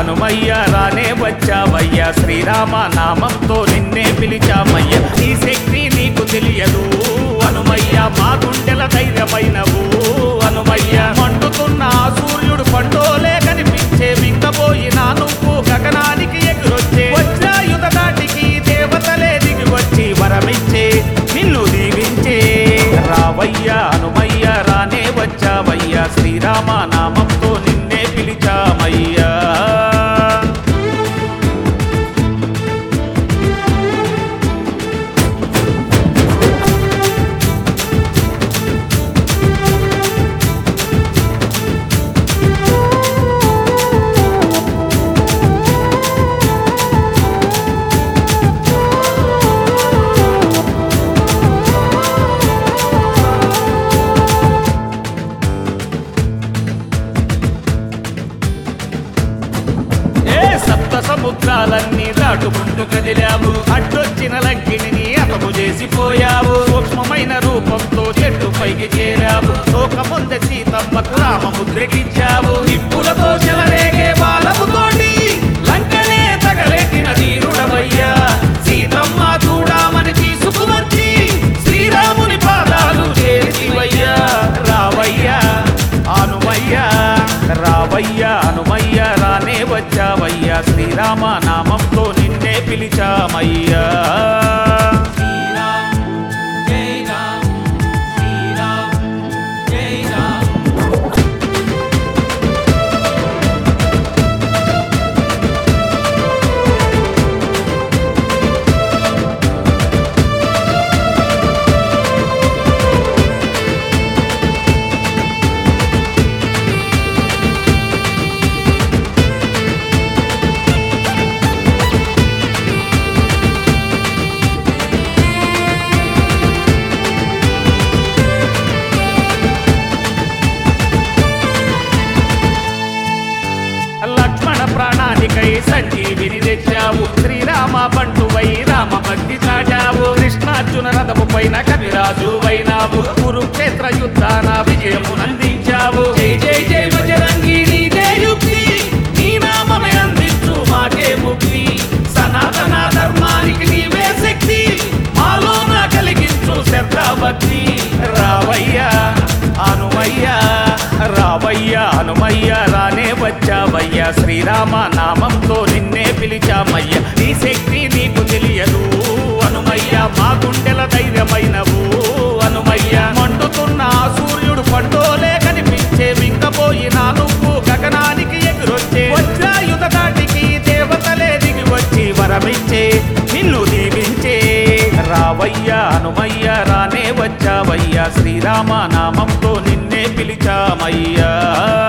హనుమయ్య రానే వచ్చావయ్యా శ్రీరామ నామంతో నిన్నే పిలిచామయ్య నీ శక్తి నీకు తెలియదు హనుమయ్య మా గుండెల ధైర్యమైనవు హనుమయ్య మండుతున్న ఆ సూర్యుడు పండోలే కనిపించే మింగబోయినా నువ్వు గగనానికి ఎగురొచ్చే వజ్రాయుధ దాటికి దేవతలే దిగి వచ్చి వరమిచ్చే నిన్ను దీవించే రావయ్యా హనుమయ్య రానే వచ్చావయ్యా శ్రీరామ నామంతో నిన్నే పిలిచామయ్యా ఏ సప్త సముద్రాలన్నీ దాటుకుంటూ కదిలావు అడ్డొచ్చిన లంకిని అతము చేసిపోయావు సూక్ష్మమైన రూపంతో చెట్టు పైకి చేరావు లోకముంద సీతమ్మకు రామముద్రకిచ్చావు నిప్పులతో చెలరేగే బాలముతోటి లంకనే తగలెట్టిన తీరుడవయ్యా సీతమ్మ చూడామని తీసుకువచ్చి శ్రీరాముని పాదాలు చేసివయ్యా రావయ్యా హనుమయ్యా రావయ్యా హనుమయ్య రానే వచ్చావయ్యా శ్రీరామ నామంతో నిన్నే పిలిచామయ్యా శ్రీరామ్ జై రామ్ శ్రీరామ్ జై రామ్ లక్ష్మణ ప్రాణానికై సంజీవిని తెచ్చావు శ్రీరామ బంటువై రామ భక్తి చాటావు కృష్ణార్జున రథము పైన కవిరాజు వైనావు కురుక్షేత్ర యుద్ధాన విజయము నందించావు జై జై జై బజరంగి నీదే యుక్తి నీ నామమే అందించు మాకే ముక్తి సనాతన ధర్మానికి నీవే శక్తి మాలోన కలిగించు శ్రద్ధాభక్తి రావయ్యా హనుమయ్యా రావయ్యా హనుమయ్య రానే వచ్చావయ్యా శ్రీరామ నామంతో నిన్నే పిలిచామయ్యా నీ శక్తి నీకు తెలియదు హనుమయ్య మా గుండెల ధైర్యమైనవు హనుమయ్య మండుతున్న ఆ సూర్యుడు పండోలే కనిపించే మింగబోయినా నువ్వు గగనానికి ఎగురొచ్చే వజ్రాయుధ దాటికి దేవతలే దిగి వచ్చి వరమిచ్చే నిన్ను దీవించే రావయ్యా హనుమయ్య రానే వచ్చావయ్యా శ్రీరామ నామంతో నిన్నే పిలిచామయ్యా